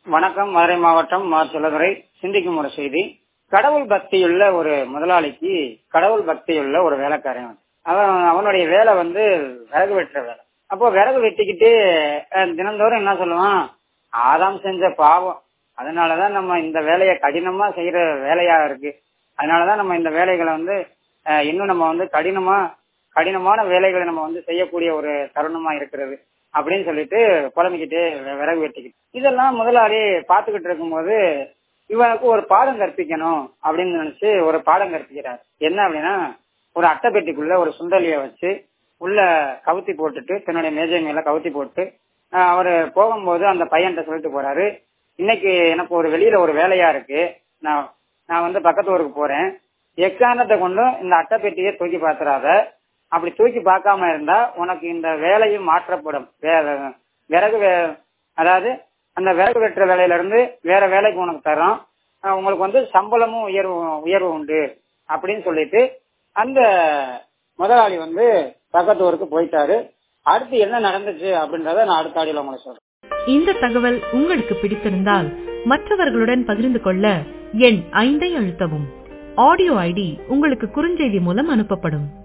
வணக்கம் மதுரை மாவட்டம் மா செல்லதுரை சிந்திக்கும் ஒரு செய்தி கடவுள் பக்தியுள்ள ஒரு முதலாளிக்கு கடவுள் பக்தியுள்ள ஒரு வேலைக்காரன் அவன் அவனுடைய வேலை வந்து விறகு வெட்டுற வேலை அப்போ விறகு வெட்டிக்கிட்டு அஹ், தினந்தோறும் என்ன சொல்லுவான் ஆதாம் செஞ்ச பாவம் அதனாலதான் நம்ம இந்த வேலையை கடினமா செய்யற வேலையா இருக்கு அதனாலதான் நம்ம இந்த வேலைகளை வந்து அஹ், இன்னும் நம்ம வந்து கடினமா கடினமான வேலைகளை நம்ம வந்து செய்யக்கூடிய ஒரு தருணமா இருக்கிறது அப்படின்னு சொல்லிட்டு புலம்பிக்கிட்டு வி- விறகு வெட்டிக்கிட்டு இதெல்லாம் முதலாளி பாத்துக்கிட்டு இருக்கும்போது இவனுக்கு ஒரு பாடம் கற்பிக்கணும் அப்படின்னு நினைச்சு ஒரு பாடம் கற்பிக்கிறார் என்ன அப்படின்னா ஒரு அட்டைப்பெட்டிக்குள்ள ஒரு சுண்டலிய வச்சு உள்ள கவுத்தி போட்டுட்டு தன்னுடைய மேஜை மேல கவுத்தி போட்டு ஆஹ் அவரு போகும்போது அந்த பையன்கிட்ட சொல்லிட்டு போறாரு இன்னைக்கு எனக்கு ஒரு வெளியில ஒரு வேலையா இருக்கு நான் நான் வந்து பக்கத்து ஊருக்கு போறேன் எக்காரணத்தை கொண்டும் இந்த அட்டைப்பெட்டியை தூக்கி பாத்துறாத அப்படி தூக்கி பார்க்காம இருந்தா உனக்கு இந்த வேலையும் மாற்றப்படும் வே- விறகு வே- அதாவது அந்த விறகு வெட்டுற வேலையில இருந்து வேற வேலைக்கு உனக்கு தரோம் அஹ் உங்களுக்கு வந்து சம்பளமும் உயர்வு உயர்வு உண்டு அப்படின்னு சொல்லிட்டு அந்த முதலாளி வந்து பக்கத்து ஊருக்கு போயிட்டாரு அடுத்து என்ன நடந்துச்சு அப்படின்றத நான் அடுத்த ஆடியில் உங்களுக்கு சொல்றேன் இந்த தகவல் உங்களுக்கு பிடித்திருந்தால் மற்றவர்களுடன் பகிர்ந்து கொள்ள எண் ஐந்தை அழுத்தவும் ஆடியோ ஐடி உங்களுக்கு குறுஞ்செய்தி மூலம் அனுப்பப்படும்